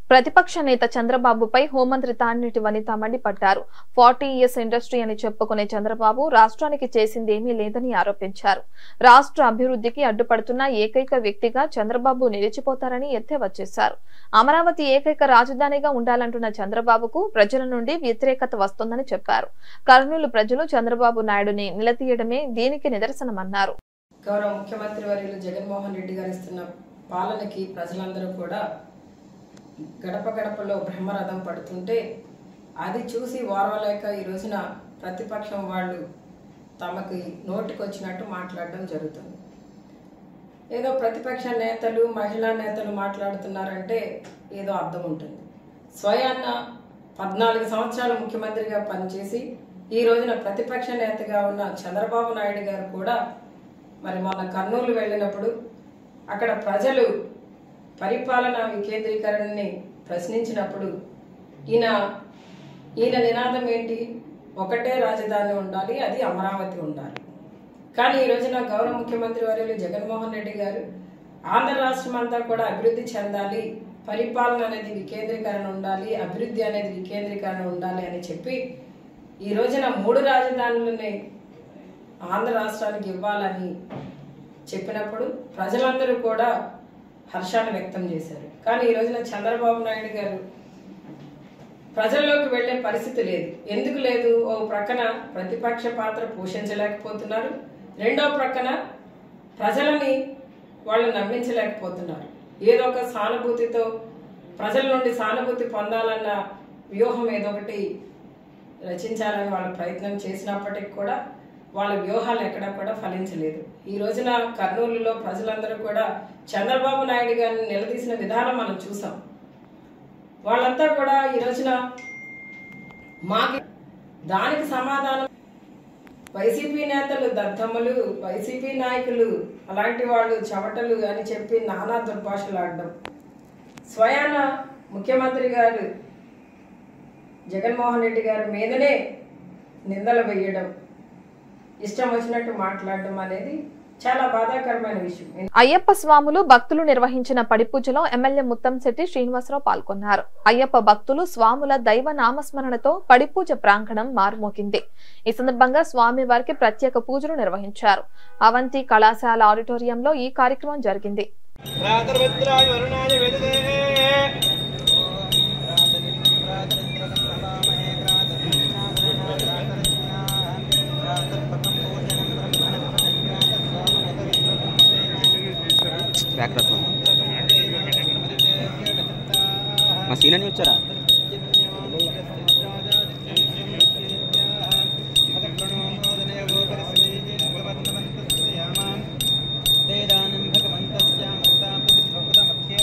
ప్రతిపక్ష నేత చంద్రబాబుపై హోంమంత్రి తానేటి వనిత మండిపడ్డారు ఫార్టీ ఇయర్స్ ఇండస్ట్రీ అని చెప్పుకునే చంద్రబాబు రాష్ట్రానికి చేసిందేమీ లేదని ఆరోపించారు రాష్ట్ర అభివృద్ధికి అడ్డుపడుతున్న ఏకైక వ్యక్తిగా చంద్రబాబు నిలిచిపోతారని ఎద్దేవా చేశారు అమరావతి ఏకైక రాజధానిగా ఉండాలంటున్న చంద్రబాబుకు ప్రజల నుండి వ్యతిరేకత వస్తోందని చెప్పారు కర్నూలు ప్రజలు చంద్రబాబు నాయుడుని నిలదీయడమే దీనికి నిదర్శనమన్నారు గౌరవ ముఖ్యమంత్రి వర్యులు జగన్మోహన్ రెడ్డి గారు ఇస్తున్న పాలనకి ప్రజలందరూ కూడా గడప గడపలో బ్రహ్మరథం పడుతుంటే అది చూసి ఓర్వలేక ఈ రోజున ప్రతిపక్షం వాళ్ళు తమకి నోటికొచ్చినట్టు మాట్లాడడం జరుగుతుంది ఏదో ప్రతిపక్ష నేతలు మహిళా నేతలు మాట్లాడుతున్నారంటే ఏదో అర్థం ఉంటుంది స్వయాన్న పద్నాలుగు సంవత్సరాలు ముఖ్యమంత్రిగా పనిచేసి ఈ రోజున ప్రతిపక్ష నేతగా ఉన్న చంద్రబాబు నాయుడు గారు కూడా మరి మొన్న కర్నూలు వెళ్ళినప్పుడు అక్కడ ప్రజలు పరిపాలన వికేంద్రీకరణని ప్రశ్నించినప్పుడు ఈయన ఈయన నినాదం ఏంటి ఒకటే రాజధాని ఉండాలి అది అమరావతి ఉండాలి కానీ ఈ రోజున గౌరవ ముఖ్యమంత్రి వర్యులు జగన్మోహన్ రెడ్డి గారు ఆంధ్ర రాష్ట్రం అంతా కూడా అభివృద్ధి చెందాలి పరిపాలన అనేది వికేంద్రీకరణ ఉండాలి అభివృద్ధి అనేది వికేంద్రీకరణ ఉండాలి అని చెప్పి ఈ రోజున మూడు రాజధానులని ఆంధ్ర రాష్ట్రానికి ఇవ్వాలని చెప్పినప్పుడు ప్రజలందరూ కూడా హర్షాన్ని వ్యక్తం చేశారు కానీ ఈ రోజున చంద్రబాబు నాయుడు గారు ప్రజల్లోకి వెళ్లే పరిస్థితి లేదు ఎందుకు లేదు ఓ ప్రక్కన ప్రతిపక్ష పాత్ర పోషించలేకపోతున్నారు రెండో ప్రక్కన ప్రజలని వాళ్ళు నమ్మించలేకపోతున్నారు ఏదో ఒక సానుభూతితో ప్రజల నుండి సానుభూతి పొందాలన్న వ్యూహం ఏదో ఒకటి రచించాలని వాళ్ళు ప్రయత్నం చేసినప్పటికి కూడా వాళ్ళ వ్యూహాలు ఎక్కడా కూడా ఫలించలేదు ఈ రోజున కర్నూలులో ప్రజలందరూ కూడా చంద్రబాబు నాయుడు గారిని నిలదీసిన విధానం మనం చూసాం వాళ్ళంతా కూడా ఈ రోజున మాకి దానికి సమాధానం వైసీపీ నేతలు దద్దమ్మలు వైసీపీ నాయకులు అలాంటి వాళ్ళు చెమటలు అని చెప్పి నానా దుర్భాషలు ఆడడం స్వయాన ముఖ్యమంత్రి గారు జగన్మోహన్ రెడ్డి గారి మీదనే నిందలు వేయడం ఇష్టం వచ్చినట్టు మాట్లాడడం అనేది చాలా బాధాకరమైన విషయం అయ్యప్ప స్వాములు భక్తులు నిర్వహించిన పడిపూజలో ఎమ్మెల్యే ముత్తంశెట్టి శ్రీనివాసరావు పాల్గొన్నారు అయ్యప్ప భక్తులు స్వాముల దైవ నామస్మరణతో పడిపూజ ప్రాంగణం మారుమోగింది ఈ సందర్భంగా స్వామి వారికి ప్రత్యేక పూజలు నిర్వహించారు అవంతి కళాశాల ఆడిటోరియంలో ఈ కార్యక్రమం జరిగింది రాత్రభద్రాయ వరుణాయ వెదదే బ్యాక్ రసం మా సీన్ అని వచ్చారా వేదానం భగవంతస్య మోదామధ్యే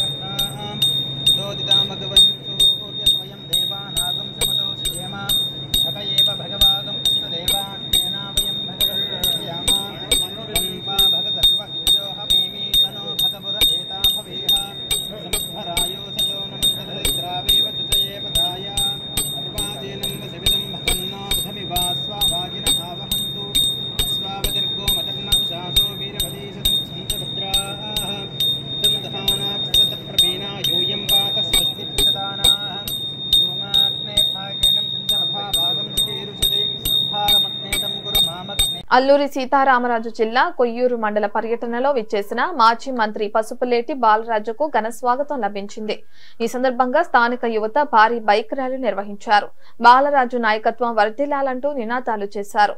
భగవన్ సూర్య స్వయం దేవానాగం సమతో శ్రేమ అత ఏవ భగవాగం దేవాస్యేనా వయం భగవత్యామా పంపా భగ సర్వ ఇంజో హమీమి తనో భగపుర ఏతా భవేహ సముద్ధరాయో సజోనం ద్రావేవ చుతయేవ దాయ అర్వాచీనం వసివిదం భగన్నో ధమివా స్వావాజిన ఆవహంతు స్వావదీర్ఘో మదర్న ఉషాసో వీరవదీశం సంతభద్రాः సంధానాక్షతప్రవీణా యూయం పాత స్వస్తి ప్రదానాः యూమాగ్నే భాగేనం సింధనభావం చికీరుషది భాగమగ్నేదం గురు మామగ్నే అల్లూరి సీతారామరాజు జిల్లా కొయ్యూరు మండల పర్యటనలో విచ్చేసిన మాజీ మంత్రి పసుపులేటి బాలరాజుకు ఘన స్వాగతం లభించింది ఈ సందర్భంగా స్థానిక యువత భారీ బైక్ ర్యాలీ నిర్వహించారు బాలరాజు నాయకత్వం వర్ధిల్లాలంటూ నినాదాలు చేశారు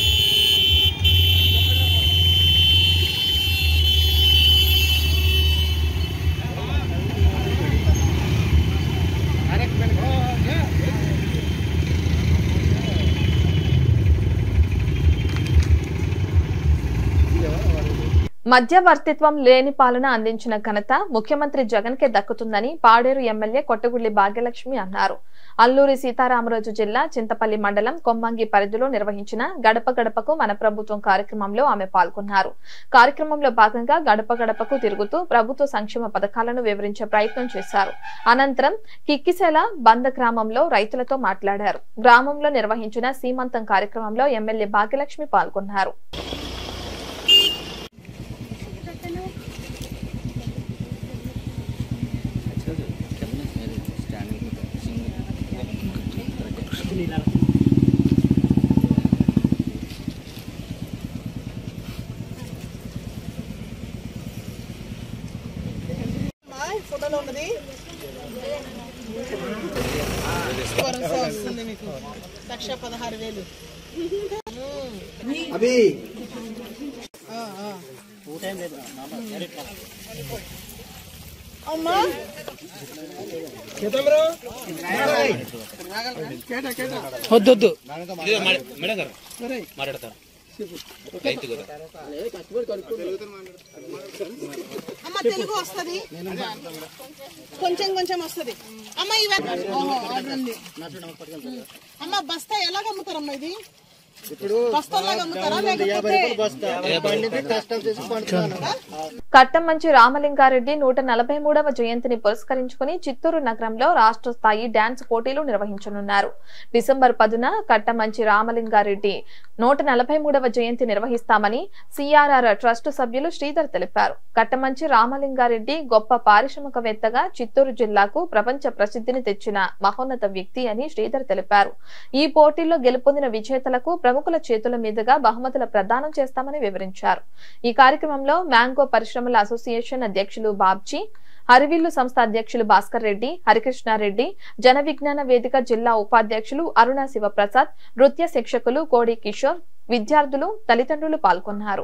మధ్యవర్తిత్వం లేని పాలన అందించిన ఘనత ముఖ్యమంత్రి జగన్ కే దక్కుతుందని పాడేరు ఎమ్మెల్యే కొట్టగుళ్లి భాగ్యలక్ష్మి అన్నారు అల్లూరి సీతారామరాజు జిల్లా చింతపల్లి మండలం కొమ్మంగి పరిధిలో నిర్వహించిన గడప గడపకు మన ప్రభుత్వం కార్యక్రమంలో ఆమె పాల్గొన్నారు కార్యక్రమంలో భాగంగా గడప గడపకు తిరుగుతూ ప్రభుత్వ సంక్షేమ పథకాలను వివరించే ప్రయత్నం చేశారు అనంతరం కిక్కిసెల బంద గ్రామంలో రైతులతో మాట్లాడారు గ్రామంలో నిర్వహించిన సీమంతం కార్యక్రమంలో ఎమ్మెల్యే భాగ్యలక్ష్మి పాల్గొన్నారు ఫోటోలో ఉన్నది వరుస వస్తుంది మీకు లక్ష పదహారు వేలు ఆ, ఆ. అమ్మా వద్దొద్దు అమ్మ తెలుగు వస్తుంది కొంచెం కొంచెం వస్తుంది అమ్మ ఇవన్నీ ఓహో, అది ఉంది. అమ్మ బస్తా ఎలాగ అమ్ముతారమ్మా ఇది బస్తాలాగా అమ్ముతారా లేకపోతే కట్టమంచి రామలింగారెడ్డి నూట నలభై మూడవ జయంతిని పురస్కరించుకుని చిత్తూరు నగరంలో రాష్ట్ర స్థాయి డాన్స్ పోటీలు నిర్వహించనున్నారు డిసెంబర్ పదున కట్టమంచి రామలింగారెడ్డి నూట నలభై మూడవ జయంతి నిర్వహిస్తామని సిఆర్ఆర్ ట్రస్ట్ సభ్యులు శ్రీధర్ తెలిపారు కట్టమంచి రామలింగారెడ్డి గొప్ప పారిశ్రామికవేత్తగా చిత్తూరు జిల్లాకు ప్రపంచ ప్రసిద్ధిని తెచ్చిన మహోన్నత వ్యక్తి అని శ్రీధర్ తెలిపారు ఈ పోటీల్లో గెలుపొందిన విజేతలకు ప్రముఖుల చేతుల మీదుగా బహుమతుల ప్రదానం చేస్తామని వివరించారు ఈ కార్యక్రమంలో మ్యాంగో పరిశ్రమల అసోసియేషన్ అధ్యక్షులు బాబ్జీ హరివిల్లు సంస్థ అధ్యక్షులు భాస్కర్ రెడ్డి హరికృష్ణారెడ్డి జన విజ్ఞాన వేదిక జిల్లా ఉపాధ్యక్షులు అరుణ శివప్రసాద్ నృత్య శిక్షకులు కోడి కిషోర్ విద్యార్థులు తల్లిదండ్రులు పాల్గొన్నారు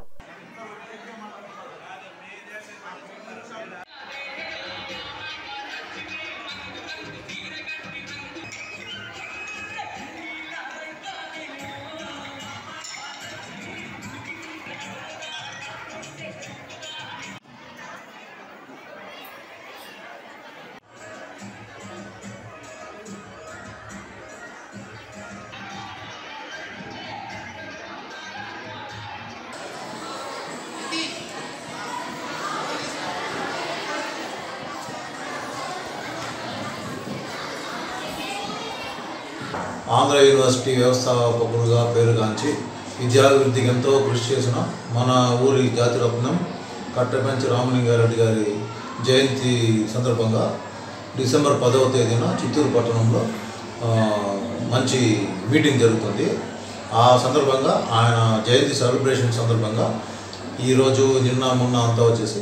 ఆంధ్ర యూనివర్సిటీ వ్యవస్థాపకుడుగా పేరుగాంచి విద్యాభివృద్ధికి ఎంతో కృషి చేసిన మన ఊరి జాతిరత్నం కట్టపెంచి రామలింగారెడ్డి గారి జయంతి సందర్భంగా డిసెంబర్ పదవ తేదీన చిత్తూరు పట్టణంలో ఆ, మంచి మీటింగ్ జరుగుతుంది ఆ సందర్భంగా ఆయన జయంతి సెలబ్రేషన్ సందర్భంగా ఈరోజు నిన్న మొన్న అంతా వచ్చేసి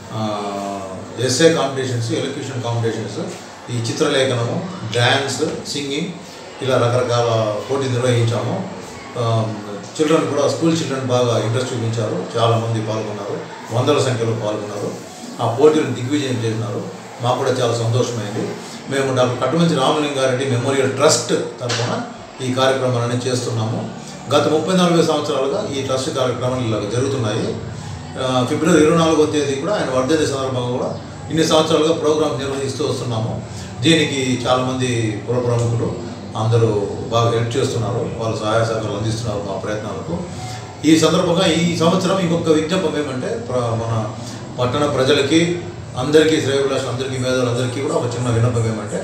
ఎస్ఏ కాంపిటీషన్స్ ఎలక్యూషన్ కాంపిటీషన్స్ ఈ చిత్రలేఖనము డ్యాన్స్ సింగింగ్ ఇలా రకరకాల పోటీ నిర్వహించాము చిల్డ్రన్ కూడా స్కూల్ చిల్డ్రన్ బాగా ఇంట్రెస్ట్ చూపించారు చాలామంది పాల్గొన్నారు వందల సంఖ్యలో పాల్గొన్నారు ఆ పోటీలను దిగ్విజయం చేసినారు మాకు కూడా చాలా సంతోషమైంది మేము doctor Kattumanchi Ramalingareddy memorial trust తరఫున ఈ కార్యక్రమాలన్నీ చేస్తున్నాము గత ముప్పై నలభై సంవత్సరాలుగా ఈ ట్రస్ట్ కార్యక్రమాలు ఇలా జరుగుతున్నాయి ఆ, ఫిబ్రవరి ఇరవై నాలుగో తేదీ కూడా ఆయన వర్ధంతి సందర్భంగా కూడా ఇన్ని సంవత్సరాలుగా ప్రోగ్రామ్ నిర్వహిస్తూ వస్తున్నాము దీనికి చాలామంది పుర ప్రముఖులు అందరూ బాగా హెల్ప్ చేస్తున్నారు వాళ్ళ సహాయ సహకారాలు అందిస్తున్నారు మా ప్రయత్నాలకు ఈ సందర్భంగా ఈ సంవత్సరం ఇంకొక విజ్ఞాపం ఏమంటే ప్ర- మన పట్టణ ప్రజలకి అందరికీ శ్రేయభిలాషులు అందరికీ మేధావులందరికీ కూడా ఒక చిన్న విన్నపం ఏమంటే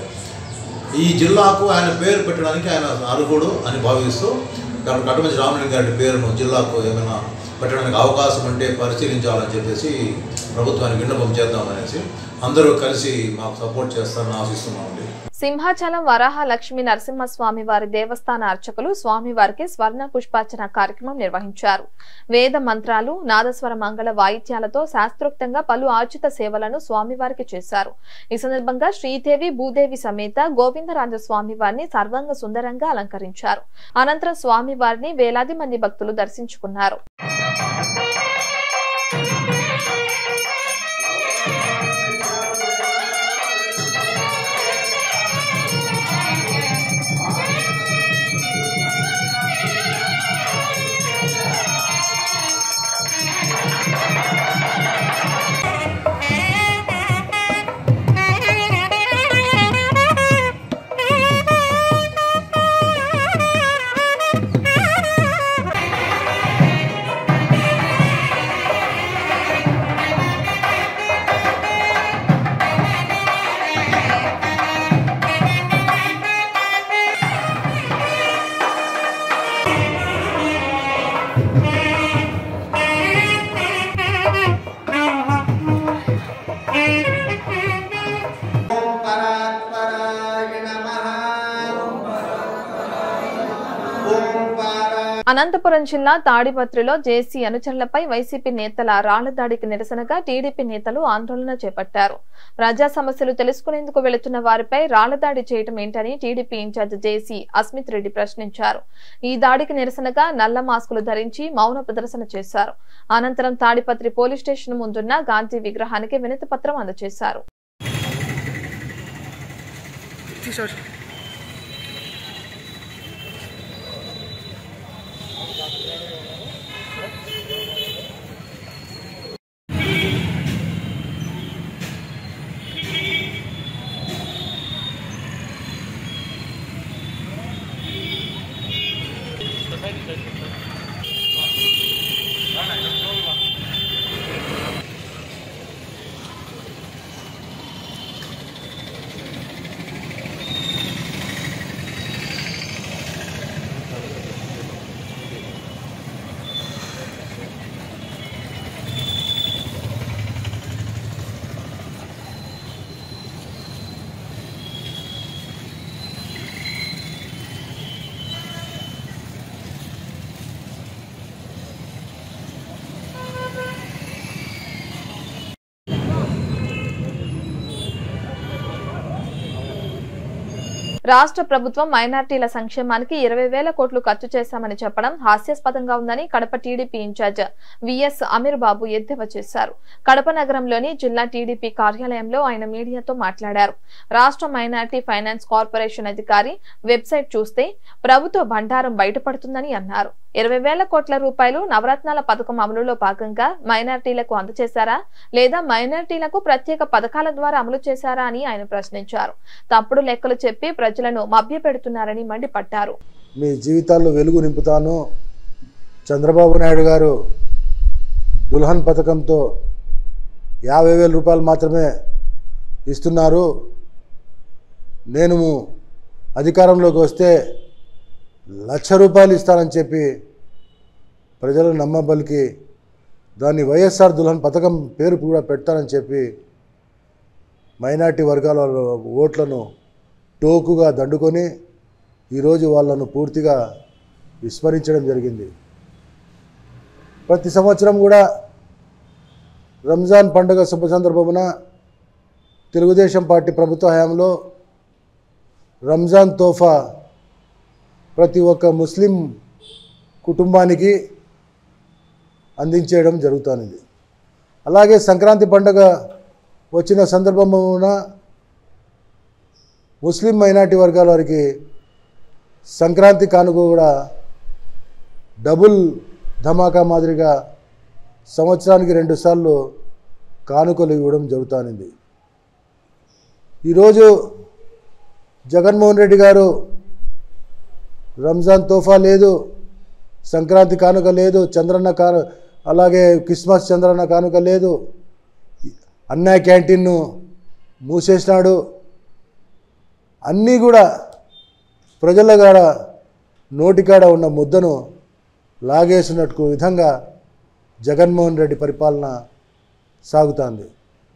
ఈ జిల్లాకు ఆయన పేరు పెట్టడానికి ఆయన అర్హుడు అని భావిస్తూ డాక్టర్ కట్టమంచి రామలింగారెడ్డి పేరును జిల్లాకు ఏమైనా పెట్టడానికి అవకాశం ఉంటే పరిశీలించాలని చెప్పేసి ప్రభుత్వానికి విన్నపం చేద్దామనేసి అందరూ కలిసి మాకు సపోర్ట్ చేస్తారని ఆశిస్తున్నామండి సింహాచలం వరాహ లక్ష్మీ నరసింహస్వామి వారి దేవస్థాన అర్చకులు స్వామివారికి స్వర్ణ పుష్పార్చన కార్యక్రమం నిర్వహించారు వేద మంత్రాలు నాదస్వర మంగళ వాయిద్యాలతో శాస్త్రోక్తంగా పలు ఆర్జిత సేవలను స్వామివారికి చేశారు ఈ సందర్భంగా శ్రీదేవి భూదేవి సమేత గోవిందరాజ స్వామివారిని సర్వంగ సుందరంగా అలంకరించారు అనంతరం స్వామివారిని వేలాది మంది భక్తులు దర్శించుకున్నారు Thank అనంతపురం జిల్లా తాడిపత్రిలో జేసీ అనుచరులపై వైసీపీ నేతల రాళ్ల దాడికి నిరసనగా టీడీపీ నేతలు ఆందోళన చేపట్టారు ప్రజా సమస్యలు తెలుసుకునేందుకు వెళుతున్న వారిపై రాళ్ల దాడి చేయటం ఏంటని TDP incharge JC Asmith Reddy ప్రశ్నించారు ఈ దాడికి నిరసనగా నల్ల మాస్కులు ధరించి మౌన ప్రదర్శన చేశారు అనంతరం తాడిపత్రి పోలీస్ స్టేషన్ ముందున్న గాంధీ విగ్రహానికి వినతి పత్రం అందజేశారు రాష్ట్ర ప్రభుత్వం మైనార్టీల సంక్షేమానికి ఇరవై వేల కోట్లు ఖర్చు చేశామని చెప్పడం హాస్యాస్పదంగా ఉందని Kadapa TDP incharge VS Ameer Babu ఎద్దేవా చేశారు కడప నగరంలోని జిల్లా టీడీపీ కార్యాలయంలో ఆయన మీడియాతో మాట్లాడారు రాష్ట్ర మైనార్టీ ఫైనాన్స్ కార్పొరేషన్ అధికారి వెబ్సైట్ చూస్తే ప్రభుత్వ బండారం బయటపడుతుందని అన్నారు ఇరవై వేల కోట్ల రూపాయలు నవరత్నాల పథకం అమలులో భాగంగా మైనార్టీలకు అందజేశారా లేదా మైనార్టీలకు ప్రత్యేక పథకాల ద్వారా అమలు చేశారా అని ఆయన ప్రశ్నించారు తప్పుడు లెక్కలు చెప్పి ప్రజలను మభ్యపెడుతున్నారని మండిపడ్డారు మీ జీవితాల్లో వెలుగు నింపుతాను చంద్రబాబు నాయుడు గారు దుల్హన్ పథకంతో యాభై వేల రూపాయలు మాత్రమే ఇస్తున్నారు నేను అధికారంలోకి వస్తే లక్ష రూపాయలు ఇస్తానని చెప్పి ప్రజలు నమ్మబలికి దాన్ని వైఎస్ఆర్ దుల్హన్ పథకం పేరు కూడా పెడతానని చెప్పి మైనార్టీ వర్గాల ఓట్లను టోకుగా దండుకొని ఈరోజు వాళ్ళను పూర్తిగా విస్మరించడం జరిగింది ప్రతి సంవత్సరం కూడా రంజాన్ పండుగ శుభ సందర్భమున తెలుగుదేశం పార్టీ ప్రభుత్వ హయాంలో రంజాన్ తోఫా ప్రతి ఒక్క ముస్లిం కుటుంబానికి అందించేయడం జరుగుతుంది అలాగే సంక్రాంతి పండుగ వచ్చిన సందర్భమున ముస్లిం మైనార్టీ వర్గాల వారికి సంక్రాంతి కానుక కూడా డబుల్ ధమాకా మాదిరిగా సంవత్సరానికి రెండుసార్లు కానుకలు ఇవ్వడం జరుగుతుంది ఈరోజు జగన్మోహన్ రెడ్డి గారు రంజాన్ తోఫా లేదు సంక్రాంతి కానుక లేదు చంద్రన్న కాను అలాగే క్రిస్మస్ చంద్రన్న కానుక లేదు అన్నా క్యాంటీన్ను మూసేసినాడు అన్నీ కూడా ప్రజల కాడ నోటికాడ ఉన్న ముద్దను లాగేసినట్టు విధంగా జగన్మోహన్ రెడ్డి పరిపాలన సాగుతోంది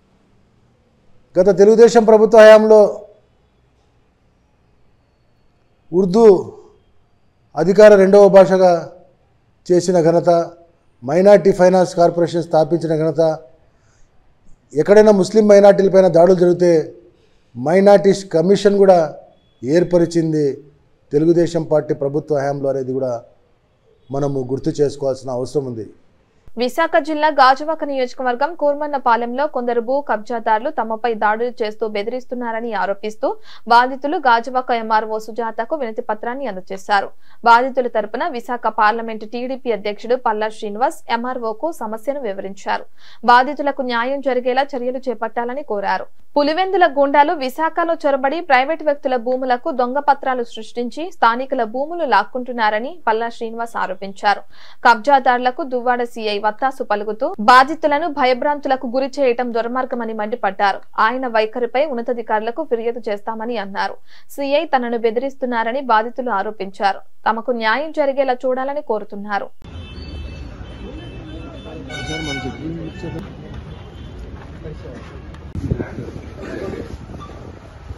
గత తెలుగుదేశం ప్రభుత్వ హయాంలో ఉర్దూ అధికార రెండవ భాషగా చేసిన ఘనత మైనార్టీ ఫైనాన్స్ కార్పొరేషన్ స్థాపించిన ఘనత ఎక్కడైనా ముస్లిం మైనార్టీలపైన దాడులు జరిగితే మైనార్టీస్ కమిషన్ కూడా ఏర్పరిచింది తెలుగుదేశం పార్టీ ప్రభుత్వ హయాంలో అనేది కూడా మనము గుర్తు చేసుకోవాల్సిన అవసరం ఉంది విశాఖ జిల్లా గాజువాక నియోజకవర్గం కూర్మన్నపాలెంలో కొందరు భూ కబ్జాదారులు తమపై దాడులు చేస్తూ బెదిరిస్తున్నారని ఆరోపిస్తూ బాధితులు గాజువాక ఎంఆర్ఓ సుజాతకు వినతి పత్రాన్ని అందజేశారు బాధితుల తరపున విశాఖ పార్లమెంటు టీడీపీ అధ్యక్షుడు పల్లా శ్రీనివాస్ ఎంఆర్ఓకు సమస్యను వివరించారు బాధితులకు న్యాయం జరిగేలా చర్యలు చేపట్టాలని కోరారు పులివెందుల గుండాలు విశాఖలో చొరబడి ప్రైవేటు వ్యక్తుల భూములకు దొంగ పత్రాలు సృష్టించి స్థానికుల భూములు లాక్కుంటున్నారని పల్లా శ్రీనివాస్ ఆరోపించారు కబ్జాదారులకు దువ్వాడ సీఐ వత్తాసు పలుకుతూ బాధితులను భయభ్రాంతులకు గురి చేయటం దుర్మార్గమని మండిపడ్డారు ఆయన వైఖరిపై ఉన్నతాధికారులకు ఫిర్యాదు చేస్తామని అన్నారు సీఐ తనను బెదిరిస్తున్నారని బాధితులు ఆరోపించారు తమకు న్యాయం జరిగేలా చూడాలని కోరుతున్నారు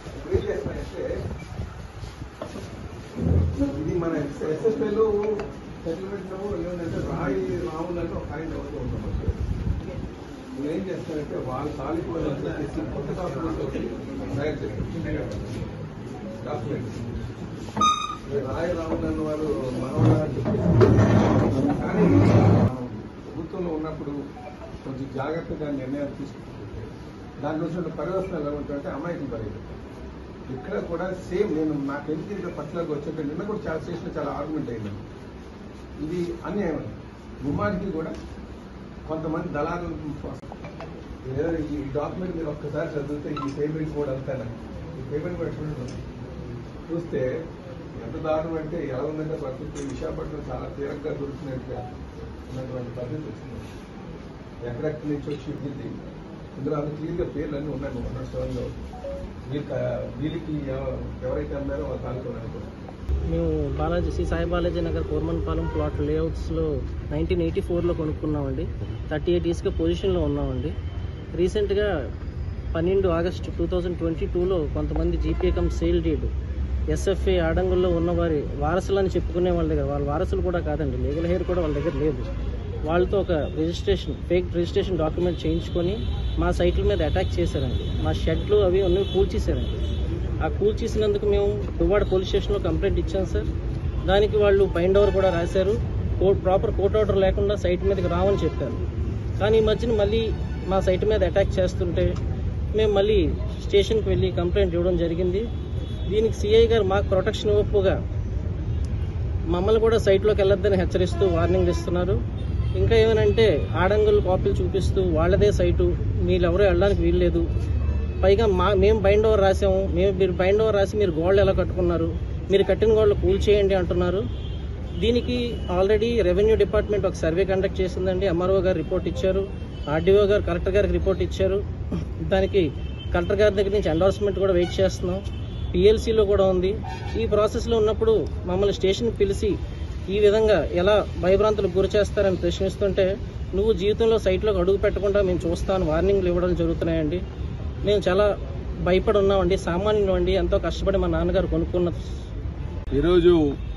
ఇది మన ఎస్ఎస్ఎల్ సెటిల్మెంట్లో ఏమంటే రాయి రావులని ఒక ఆయన ఎవరితో ఉంటాం అక్కడ నేను ఏం చేస్తానంటే వాళ్ళ తాలూకు వాళ్ళంతా తెచ్చి కొత్త డాక్యుమెంట్ ఒకటి తయారు చేస్తాను డాక్యుమెంట్ ఈ రాయి రావులని వాళ్ళు మనవాళ్ళు కానీ మనం ప్రభుత్వంలో ఉన్నప్పుడు కొంచెం జాగ్రత్తగా నిర్ణయాలు తీసుకుంటుంది దాని నుంచి పరివర్తన ఎలా ఉంటుందంటే అమాయకం పెరిగింది ఇక్కడ కూడా సేమ్ నేను నాకు ఎందుకు ఇంత పట్లకి వచ్చాక నిన్న కూడా చాలా స్టేషన్లో చాలా ఆర్గ్యుమెంట్ అయింది ఇది అన్యాయం గుమ్మాడికి కూడా కొంతమంది దళాలు ఏదో ఈ డాక్యుమెంట్ మీరు ఒక్కసారి చదివితే ఈ పేమెంట్ కూడా అంతా ఈ పేమెంట్ కూడా చూడండి చూస్తే ఎంత దారుణం అంటే ఎలా ఉందంటే పరిస్థితి విశాఖపట్నం చాలా తీవ్రంగా దొరుకుతున్నట్టు ఉన్నటువంటి పరిస్థితి వచ్చింది ఎక్కడెక్కడి నుంచి వచ్చి ఇది ఇందులో అంత క్లియర్గా పేర్లు అన్నీ ఉన్నాయి మొన్న సెవెన్లో వీళ్ళకి వీళ్ళకి ఎవ- ఎవరైతే అమ్మారో వాళ్ళ తాలూకా అనుకో మేము బాలాజీ శ్రీ సాయి బాలాజీ నగర్ కోర్మన్పాలెం ప్లాట్ లేఅవుట్స్లో నైన్టీన్ ఎయిటీ ఫోర్లో కొనుక్కున్నామండి థర్టీ ఎయిట్ ఇయర్స్గా పొజిషన్లో ఉన్నామండి రీసెంట్గా పన్నెండు ఆగస్టు టూ థౌజండ్ ట్వంటీ టూలో కొంతమంది GPA cum sale deed SFA ఆడంగుల్లో ఉన్నవారి వారసులని చెప్పుకునే వాళ్ళ దగ్గర వాళ్ళ వారసులు కూడా కాదండి లీగల్ హెయిర్ కూడా వాళ్ళ దగ్గర లేదు వాళ్ళతో ఒక రిజిస్ట్రేషన్ ఫేక్ రిజిస్ట్రేషన్ డాక్యుమెంట్ చేయించుకొని మా సైట్ల మీద అటాక్ చేశారండి మా షెడ్లు అవి అన్నీ కూల్చేశారండి ఆ కూల్చేసినందుకు మేము దువ్వాడ పోలీస్ స్టేషన్లో కంప్లైంట్ ఇచ్చాం సార్ దానికి వాళ్ళు బైండ్ ఓవర్ కూడా రాశారు కోర్ట్ ప్రాపర్ కోర్ట్ ఆర్డర్ లేకుండా సైట్ మీదకి రావని చెప్పారు కానీ ఈ మధ్యన మళ్ళీ మా సైట్ మీద అటాక్ చేస్తుంటే మేము మళ్ళీ స్టేషన్కి వెళ్ళి కంప్లైంట్ ఇవ్వడం జరిగింది దీనికి సిఐ గారు మాకు ప్రొటెక్షన్ ఇవ్వకపోగా మమ్మల్ని కూడా సైట్లోకి వెళ్ళొద్దని హెచ్చరిస్తూ వార్నింగ్ ఇస్తున్నారు ఇంకా ఏమనంటే ఆడంగుల కాపీలు చూపిస్తూ వాళ్ళదే సైటు వీళ్ళెవరూ వెళ్ళడానికి వీల్లేదు పైగా మా మేము బైండ్ ఓవర్ రాసాము మేము మీరు బైండ్ ఓవర్ రాసి మీరు గోల్డ్ ఎలా కట్టుకున్నారు మీరు కట్టిన గోల్డ్ కూల్ చేయండి అంటున్నారు దీనికి ఆల్రెడీ రెవెన్యూ డిపార్ట్మెంట్ ఒక సర్వే కండక్ట్ చేసిందండి ఎంఆర్ఓ గారు రిపోర్ట్ ఇచ్చారు ఆర్డీఓ గారు కలెక్టర్ గారికి రిపోర్ట్ ఇచ్చారు దానికి కలెక్టర్ గారి దగ్గర నుంచి ఎండార్స్మెంట్ కూడా వెయిట్ చేస్తున్నాం పిఎల్సీలో కూడా ఉంది ఈ ప్రాసెస్లో ఉన్నప్పుడు మమ్మల్ని స్టేషన్కి పిలిచి ఈ విధంగా ఎలా భయభ్రాంతులకు గురి చేస్తారని ప్రశ్నిస్తుంటే నువ్వు జీవితంలో సైట్లోకి అడుగు పెట్టకుండా మేము చూస్తాను వార్నింగ్లు ఇవ్వడం జరుగుతున్నాయండి మేము చాలా భయపడి ఉన్నామండి సామాన్యులు అండి ఎంతో కష్టపడి మా నాన్నగారు కొనుక్కున్న ఈరోజు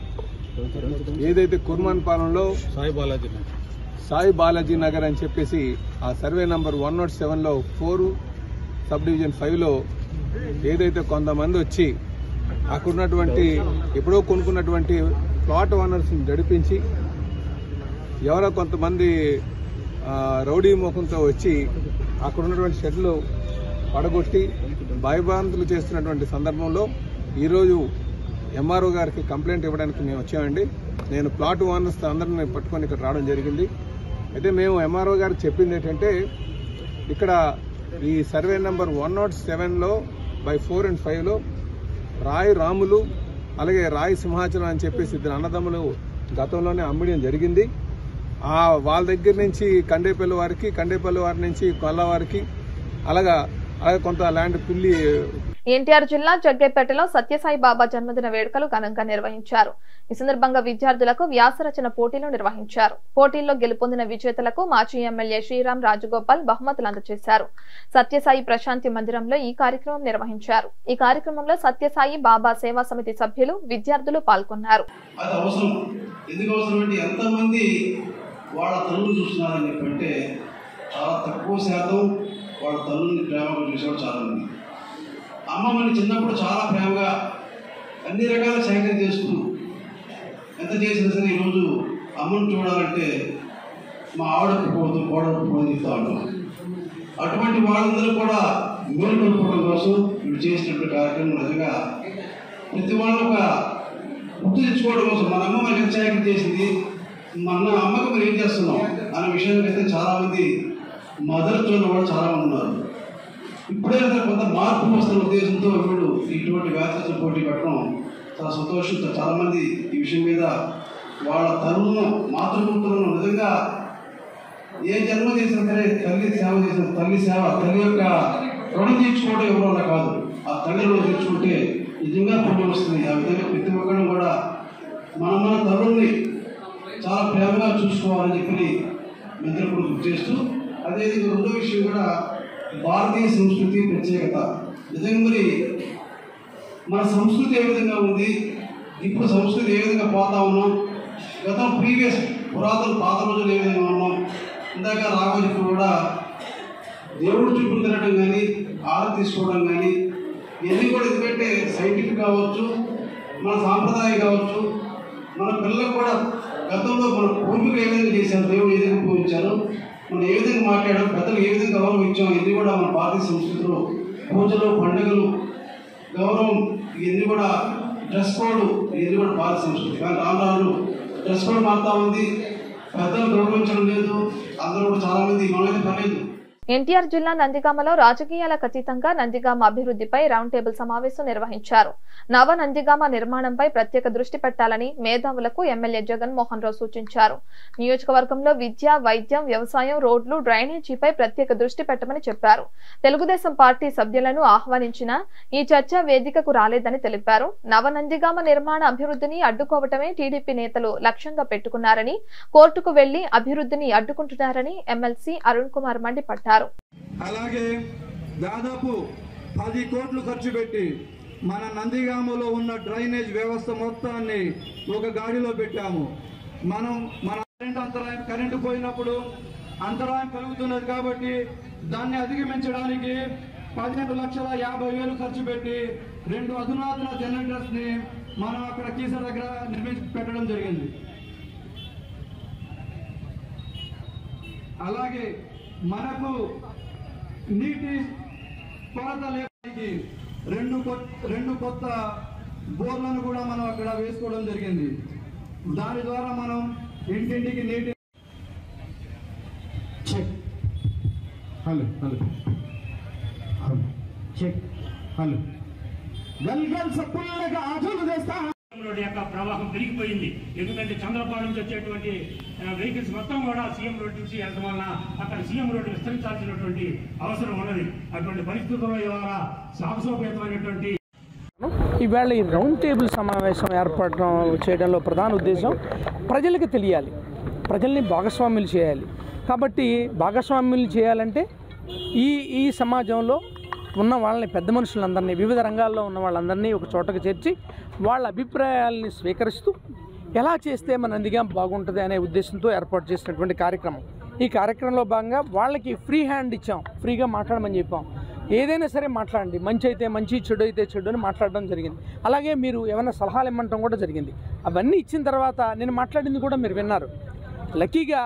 ఏదైతే కుర్మాన్ పాలెంలో సాయి బాలాజీ సాయి బాలాజీ నగర్ అని చెప్పేసి ఆ సర్వే నంబర్ వన్ నాట్ సెవెన్లో ఫోర్ సబ్ డివిజన్ ఫైవ్లో ఏదైతే కొంతమంది వచ్చి అక్కడ ఉన్నటువంటి ఎప్పుడో కొనుక్కున్నటువంటి ప్లాట్ ఓనర్స్ని గడిపించి ఎవరో కొంతమంది ఆ, రౌడీ ముఖంతో వచ్చి అక్కడ ఉన్నటువంటి షెడ్లు పడగొట్టి భయభ్రాంతులు చేస్తున్నటువంటి సందర్భంలో ఈరోజు ఎంఆర్ఓ గారికి కంప్లైంట్ ఇవ్వడానికి మేము వచ్చామండి నేను ప్లాట్ ఓనర్స్ అందరిని పట్టుకొని ఇక్కడ రావడం జరిగింది అయితే మేము ఎంఆర్ఓ గారికి చెప్పింది ఏంటంటే ఇక్కడ ఈ సర్వే నెంబర్ వన్ నాట్ సెవెన్లో బై ఫోర్ అండ్ ఫైవ్లో రాయి రాములు అలాగే రాయి సింహాచలం అని చెప్పేసి ఇద్దరు అన్నదమ్ములు గతంలోనే అమ్మడం జరిగింది ఆ వాళ్ళ దగ్గర నుంచి కండేపల్లి వారికి కండేపల్లి వారి నుంచి కొల్ల వారికి అలాగా అలాగే కొంత ల్యాండ్ పిల్లి ఎన్టీఆర్ జిల్లా జగ్గైపేటలో సత్యసాయి బాబా జన్మదిన వేడుకలు ఘనంగా నిర్వహించారు ఈ సందర్భంగా విద్యార్థులకు వ్యాసరచన పోటీలు నిర్వహించారు పోటీల్లో గెలుపొందిన విజేతలకు మాజీ ఎమ్మెల్యే శ్రీరామ్ రాజగోపాల్ బహుమతులు అందజేశారు సత్యసాయి ప్రశాంతి మందిరంలో ఈ కార్యక్రమం నిర్వహించారు ఈ కార్యక్రమంలో సత్యసాయి బాబా సేవా సమితి సభ్యులు విద్యార్థులు పాల్గొన్నారు అది అవసరం ఎందుకు అవసరం అంటే ఎంతమంది వాళ్ళ తల్లులు చూస్తున్నారని చెప్పంటే చాలా తక్కువ శాతం వాళ్ళ తల్లుల్ని ప్రేమగా చూసేవాడు చాలా మంది అమ్మమ్మని చిన్నప్పుడు చాలా ప్రేమగా అన్ని రకాల సేకరణ చేస్తూ ఎంత చేసినా సరే ఈరోజు అమ్మను చూడాలంటే మా ఆవిడకు పోతూ కోడకు పోతూ చెప్తా ఉంటాం అటువంటి వాళ్ళందరూ కూడా మేలుకొల్పడం కోసం వీళ్ళు చేసినటువంటి కార్యక్రమం నిజంగా ప్రతి వాళ్ళు ఒక గుర్తు తెచ్చుకోవడం కోసం మన అమ్మ మనకి ఎంత సేకరణ చేసింది మన అమ్మకి మనం ఏం చేస్తున్నాం అనే విషయానికి అయితే చాలామంది మదర్ చూన్న వాళ్ళు చాలామంది ఉన్నారు ఇప్పుడైనా సరే కొంత మార్పు వస్తున్న ఉద్దేశంతో ఇప్పుడు ఇటువంటి వ్యాస పోటీ పెట్టడం చాలా సంతోషంతో చాలామంది ఈ విషయం మీద వాళ్ళ తల్లులను మాతృమూర్తులను నిజంగా ఏ జన్మ చేసినా సరే తల్లి సేవ చేసిన తల్లి సేవ తల్లి యొక్క రుణం తీర్చుకోవడం ఎవరి వల్ల కాదు ఆ తల్లి రుణం తీర్చుకుంటే నిజంగా పుణ్యం వస్తుంది ఆ విధంగా ప్రతి ఒక్కరు కూడా మన మన తల్లుల్ని చాలా ప్రేమగా చూసుకోవాలని చెప్పి మిత్రులు కూడా గుర్తు చేస్తూ అదేవిధంగా రెండో విషయం కూడా భారతీయ సంస్కృతి ప్రత్యేకత నిజంగా మరి మన సంస్కృతి ఏ విధంగా ఉంది ఇప్పుడు సంస్కృతి ఏ విధంగా పోతా ఉన్నాం గతం ప్రీవియస్ పురాతన పాత రోజులు ఏ విధంగా ఉన్నాం ఇందాక రాఘవ చెప్పిన కూడా దేవుడు చుట్టూ తిరగడం కానీ ఆర తీసుకోవడం కానీ ఇవన్నీ కూడా ఎందుకంటే సైంటిఫిక్ కావచ్చు మన సాంప్రదాయం కావచ్చు మన పిల్లలకు కూడా గతంలో మన పూర్వీకులు ఏ విధంగా చేశారు దేవుడు ఏ విధంగా పూజించారు మనం ఏ విధంగా మాట్లాడాం పెద్దలు ఏ విధంగా గౌరవం ఇచ్చాం ఇవన్నీ కూడా మన భారతీయ సంస్కృతిలో పూజలు పండుగలు గౌరవం ఇవన్నీ కూడా డ్రెస్ కోడ్ ఇవన్నీ కూడా భారత సంస్కృతి కానీ రాను రాను డ్రెస్ కోడ్ మారుతా ఉంది పెద్దలు గౌరవించడం లేదు అందరూ కూడా చాలా మంది మనమైతే పర్లేదు ఎన్టీఆర్ జిల్లా నందిగామలో రాజకీయాలకు అతీతంగా నందిగామ అభివృద్ధిపై రౌండ్ టేబుల్ సమావేశం నిర్వహించారు నవ నందిగామ నిర్మాణంపై ప్రత్యేక దృష్టి పెట్టాలని మేధావులకు ఎమ్మెల్యే జగన్మోహన్ రావు సూచించారు నియోజకవర్గంలో విద్య వైద్యం వ్యవసాయం రోడ్లు డ్రైనేజీపై ప్రత్యేక దృష్టి పెట్టమని చెప్పారు తెలుగుదేశం పార్టీ సభ్యులను ఆహ్వానించిన ఈ చర్చ వేదికకు రాలేదని తెలిపారు నవ నందిగామ నిర్మాణ అభివృద్ధిని అడ్డుకోవటమే టీడీపీ నేతలు లక్ష్యంగా పెట్టుకున్నారని కోర్టుకు వెళ్లి అభివృద్ధిని అడ్డుకుంటున్నారని ఎమ్మెల్సీ అరుణ్ కుమార్ మండిపడ్డారు అలాగే దాదాపు పది కోట్లు ఖర్చు పెట్టి మన నందిగామలో ఉన్న డ్రైనేజ్ వ్యవస్థ మొత్తాన్ని ఒక గాడిలో పెట్టాము మనం మన కరెంట్ అంతరాయం కరెంటు పోయినప్పుడు అంతరాయం కలుగుతున్నది కాబట్టి దాన్ని అధిగమించడానికి పన్నెండు లక్షల యాభై వేలు ఖర్చు పెట్టి రెండు అధునాతన జనరేటర్స్ ని మనం అక్కడ కీస దగ్గర నిర్మించి పెట్టడం జరిగింది అలాగే మనకు నీటి కొరత లేడానికి రెండు కొ- రెండు కొత్త బోర్లను కూడా మనం అక్కడ వేసుకోవడం జరిగింది దాని ద్వారా మనం ఇంటింటికి నీటి check hello hello hello check hello గల్గల్ సప్పుల్లాగా ఆజులు చేస్తా రోడ్డు యొక్క ప్రవాహం పెరిగిపోయింది ఎందుకంటే చంద్రబాబు నుంచి వచ్చేటువంటి వెహికల్స్ మొత్తం కూడా సీఎం రోడ్ నుంచి వెళ్ళడం వలన అక్కడ సీఎం రోడ్డు విస్తరించాల్సినటువంటి అవసరం ఉన్నది అటువంటి పరిస్థితుల్లో ఇవాళ సాహసోపేతమైనటువంటి ఈవేళ ఈ రౌండ్ టేబుల్ సమావేశం ఏర్పడడం చేయడంలో ప్రధాన ఉద్దేశం ప్రజలకు తెలియాలి ప్రజల్ని భాగస్వాములు చేయాలి కాబట్టి భాగస్వాములు చేయాలంటే ఈ ఈ సమాజంలో ఉన్న వాళ్ళని పెద్ద మనుషులందరినీ వివిధ రంగాల్లో ఉన్న వాళ్ళందరినీ ఒక చోటకు చేర్చి వాళ్ళ అభిప్రాయాలని స్వీకరిస్తూ ఎలా చేస్తే మన నందిగాం బాగుంటుంది అనే ఉద్దేశంతో ఏర్పాటు చేసినటువంటి కార్యక్రమం ఈ కార్యక్రమంలో భాగంగా వాళ్ళకి ఫ్రీ హ్యాండ్ ఇచ్చాం ఫ్రీగా మాట్లాడమని చెప్పాం ఏదైనా సరే మాట్లాడండి మంచి అయితే మంచి చెడు అయితే చెడు అని మాట్లాడడం జరిగింది అలాగే మీరు ఏమైనా సలహాలు ఇమ్మంటం కూడా జరిగింది అవన్నీ ఇచ్చిన తర్వాత నేను మాట్లాడింది కూడా మీరు విన్నారు లక్కీగా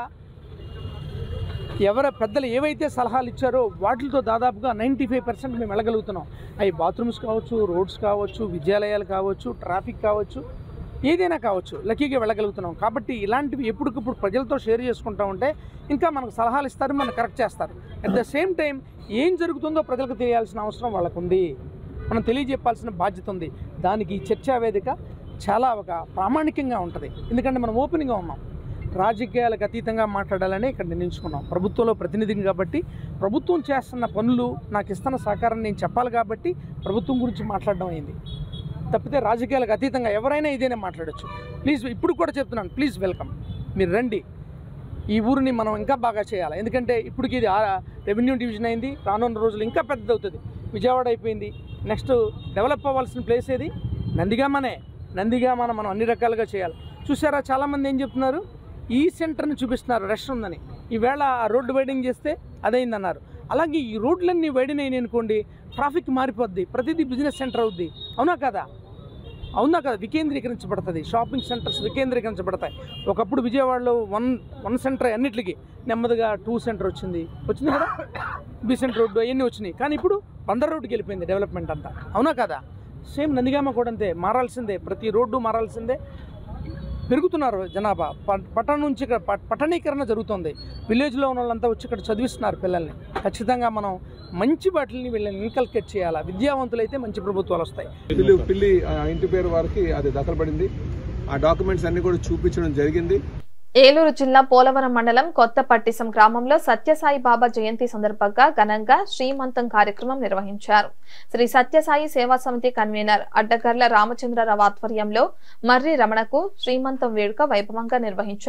ఎవరి పెద్దలు ఏవైతే సలహాలు ఇచ్చారో వాటితో దాదాపుగా నైంటీ ఫైవ్ పర్సెంట్ మేము వెళ్ళగలుగుతున్నాం అవి బాత్రూమ్స్ కావచ్చు రోడ్స్ కావచ్చు విద్యాలయాలు కావచ్చు ట్రాఫిక్ కావచ్చు ఏదైనా కావచ్చు లక్కీగా వెళ్ళగలుగుతున్నాం కాబట్టి ఇలాంటివి ఎప్పటికప్పుడు ప్రజలతో షేర్ చేసుకుంటా ఉంటే ఇంకా మనకు సలహాలు ఇస్తారు మనం కరెక్ట్ చేస్తారు అట్ ద సేమ్ టైం ఏం జరుగుతుందో ప్రజలకు తెలియాల్సిన అవసరం వాళ్ళకు ఉంది మనం తెలియజెప్పాల్సిన బాధ్యత ఉంది దానికి ఈ చర్చా వేదిక చాలా ఒక ప్రామాణికంగా ఉంటుంది ఎందుకంటే మనం ఓపెన్గా ఉన్నాం రాజకీయాలకు అతీతంగా మాట్లాడాలని ఇక్కడ నిర్ణయించుకున్నాం ప్రభుత్వంలో ప్రతినిధిని కాబట్టి ప్రభుత్వం చేస్తున్న పనులు నాకు ఇస్తున్న సహకారం నేను చెప్పాలి కాబట్టి ప్రభుత్వం గురించి మాట్లాడడం అయింది తప్పితే రాజకీయాలకు అతీతంగా ఎవరైనా ఇదేనే మాట్లాడొచ్చు ప్లీజ్ ఇప్పుడు కూడా చెప్తున్నాను ప్లీజ్ వెల్కమ్ మీరు రండి ఈ ఊరిని మనం ఇంకా బాగా చేయాలి ఎందుకంటే ఇప్పటికి ఇది ఆ- రెవెన్యూ డివిజన్ అయింది రానున్న రోజులు ఇంకా పెద్దదవుతుంది విజయవాడ అయిపోయింది నెక్స్ట్ డెవలప్ అవ్వాల్సిన ప్లేస్ ఏది నందిగామనే నందిగామన మనం అన్ని రకాలుగా చేయాలి చూసారా చాలామంది ఏం చెప్తున్నారు ఈ సెంటర్ని చూపిస్తున్నారు రష్ ఉందని ఈవేళ ఆ రోడ్డు వైడింగ్ చేస్తే అదైందన్నారు అలాగే ఈ రోడ్లన్నీ వైడెన్ అయినాయి అనుకోండి ట్రాఫిక్ మారిపోద్ది ప్రతిదీ బిజినెస్ సెంటర్ అవుద్ది అవునా కదా అవునా కదా వికేంద్రీకరించబడుతుంది షాపింగ్ సెంటర్స్ వికేంద్రీకరించబడతాయి ఒకప్పుడు విజయవాడలో వన్ వన్ సెంటర్ అన్నిటికీ నెమ్మదిగా టూ సెంటర్ వచ్చింది వచ్చింది కదా బి సెంటర్ రోడ్డు అవన్నీ వచ్చినాయి కానీ ఇప్పుడు బందర్ రోడ్డుకి వెళ్ళిపోయింది డెవలప్మెంట్ అంతా అవునా కదా సేమ్ నందిగామ కూడా అంతే మారాల్సిందే ప్రతి రోడ్డు మారాల్సిందే పెరుగుతున్నారు జనాభా ప- పట్టణం నుంచి ఇక్కడ ప- పట్టణీకరణ జరుగుతుంది విలేజ్లో ఉన్న వాళ్ళంతా వచ్చి ఇక్కడ చదివిస్తున్నారు పిల్లల్ని ఖచ్చితంగా మనం మంచి వాటిని వీళ్ళని ఇన్కల్కేట్ చేయాలి విద్యావంతులైతే మంచి ప్రభుత్వాలు వస్తాయి పిల్లి పిల్లి ఆ ఇంటి పేరు వారికి అది దఖలుపడింది ఆ డాక్యుమెంట్స్ అన్ని కూడా చూపించడం జరిగింది ఏలూరు జిల్లా పోలవరం మండలం కొత్త పట్టిసం గ్రామంలో సత్యసాయి బాబా జయంతి సందర్భంగా ఘనంగా శ్రీమంతం కార్యక్రమం నిర్వహించారు శ్రీ సత్యసాయి సేవా సమితి కన్వీనర్ అడ్డగర్ల రామచంద్రరావు ఆధ్వర్యంలో మర్రి రమణకు శ్రీమంతం వేడుక వైభవంగా నిర్వహించారు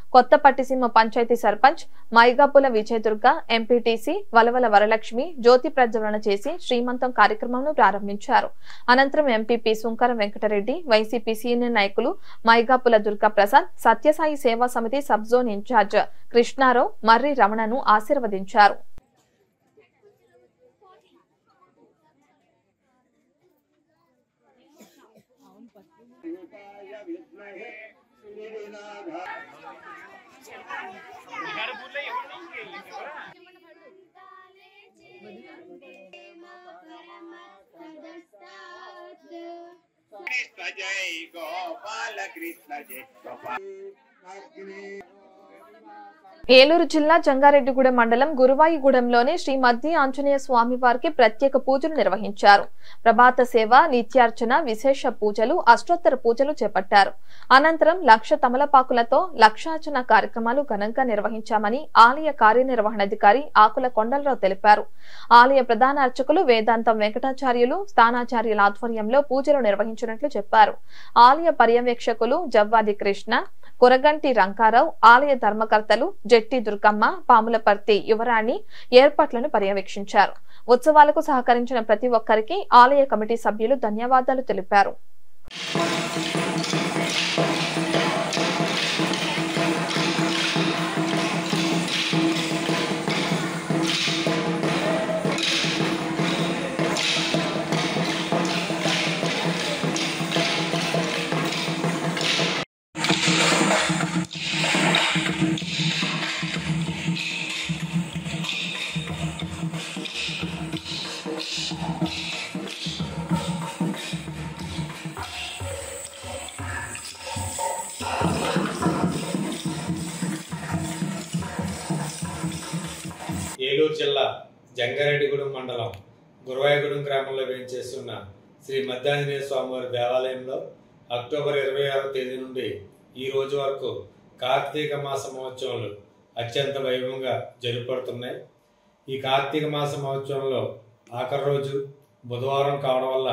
కొత్త పట్టిసీమ పంచాయతీ సర్పంచ్ మైగాపుల విజయదుర్గ ఎంపీటీసీ వలవల వరలక్ష్మి జ్యోతి ప్రజ్వలన చేసి శ్రీమంతం కార్యక్రమంను ప్రారంభించారు అనంతరం MPP Sunkara Venkatareddy YCP senior నాయకులు మైగాపుల దుర్గా ప్రసాద్ సత్యసాయి సేవా సమితి sub zone incharge Krishnarao Marri రమణను ఆశీర్వదించారు కృష్ణ జై గోపాల కృష్ణ జై గోపాల ఏలూరు జిల్లా జంగారెడ్డిగూడెం మండలం గురువాయిగూడెంలోని శ్రీ మద్ది ఆంజనేయ స్వామి వారికి ప్రత్యేక పూజలు నిర్వహించారు ప్రభాత సేవ నిత్యార్చన విశేష పూజలు అష్టోత్తర పూజలు చేపట్టారు అనంతరం లక్ష తమలపాకులతో లక్షార్చన కార్యక్రమాలు ఘనంగా నిర్వహించామని ఆలయ కార్యనిర్వహణాధికారి ఆకుల కొండలరావు తెలిపారు ఆలయ ప్రధాన అర్చకులు వేదాంతం వెంకటాచార్యులు స్థానాచార్యుల ఆధ్వర్యంలో పూజలు నిర్వహించినట్లు చెప్పారు ఆలయ పర్యవేక్షకులు జవ్వాది కృష్ణ కురగంటి రంకారావు ఆలయ ధర్మకర్తలు జట్టి దుర్గమ్మ పాములపర్తి యువరాణి ఏర్పాట్లను పర్యవేక్షించారు ఉత్సవాలకు సహకరించిన ప్రతి ఒక్కరికి ఆలయ కమిటీ సభ్యులు ధన్యవాదాలు తెలిపారు ఏలూరు జిల్లా జంగారెడ్డిగూడెం మండలం గురవాయగూడెం గ్రామంలో వేయించేస్తున్న శ్రీ మధ్యాంజనేయ స్వామివారి దేవాలయంలో అక్టోబర్ ఇరవై ఆరో తేదీ నుండి ఈ రోజు వరకు కార్తీక మాస మహోత్సవాలు అత్యంత వైభవంగా జరుపబడుతున్నాయి ఈ కార్తీక మాస మహోత్సవంలో ఆఖరి రోజు బుధవారం కావడం వల్ల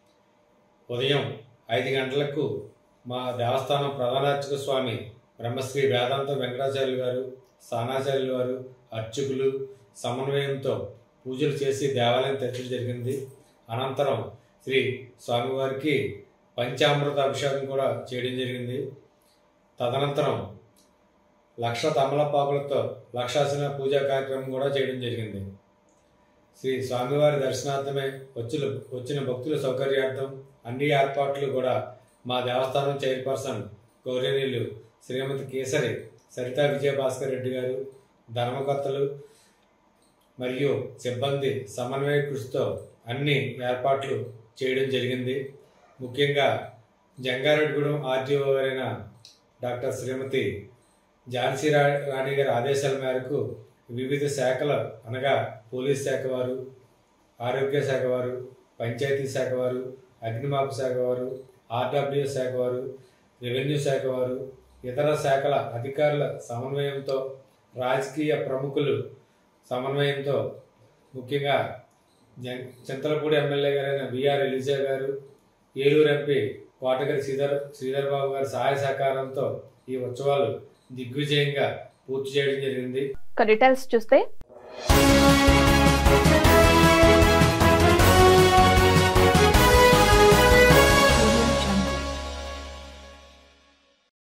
ఉదయం ఐదు గంటలకు మా దేవస్థానం ప్రధానార్చక స్వామి బ్రహ్మశ్రీ వేదాంత వెంకటాచార్యులు గారు స్థానాచార్యులు వారు అర్చకులు సమన్వయంతో పూజలు చేసి దేవాలయం తెచ్చడం జరిగింది అనంతరం శ్రీ స్వామివారికి పంచామృత అభిషేకం కూడా చేయడం జరిగింది తదనంతరం లక్ష తమలపాకులతో లక్షాసన పూజా కార్యక్రమం కూడా చేయడం జరిగింది శ్రీ స్వామివారి దర్శనార్థమే వచ్చిన వచ్చిన భక్తుల సౌకర్యార్థం అన్ని ఏర్పాట్లు కూడా మా దేవస్థానం చైర్పర్సన్ గౌరవనీయులు శ్రీమతి కేసరి సరితా విజయభాస్కర్ రెడ్డి గారు ధర్మకర్తలు మరియు సిబ్బంది సమన్వయ కృషితో అన్ని ఏర్పాట్లు చేయడం జరిగింది ముఖ్యంగా జంగారెడ్డిగూడెం ఆర్టీఓ గారైన డాక్టర్ శ్రీమతి ఝాన్సీ రా రాణి గారి ఆదేశాల మేరకు వివిధ శాఖల అనగా పోలీస్ శాఖ వారు ఆరోగ్య శాఖ వారు పంచాయతీ శాఖ వారు అగ్నిమాపక శాఖ వారు ఆర్డబ్ల్యూ శాఖ వారు రెవెన్యూ శాఖ వారు ఇతర శాఖల అధికారుల సమన్వయంతో రాజకీయ ప్రముఖులు సమన్వయంతో ముఖ్యంగా జం చింతలపూడి ఎమ్మెల్యే గారైన విఆర్ ఎలిజా గారు ఏలూరు ఎంపీ కోటగిరి శ్రీధర్ శ్రీధర్ బాబు గారి సహాయ సహకారంతో ఈ ఉత్సవాలు దిగ్విజయంగా పూర్తి చేయడం జరిగింది ఇక డీటెయిల్స్ చూస్తే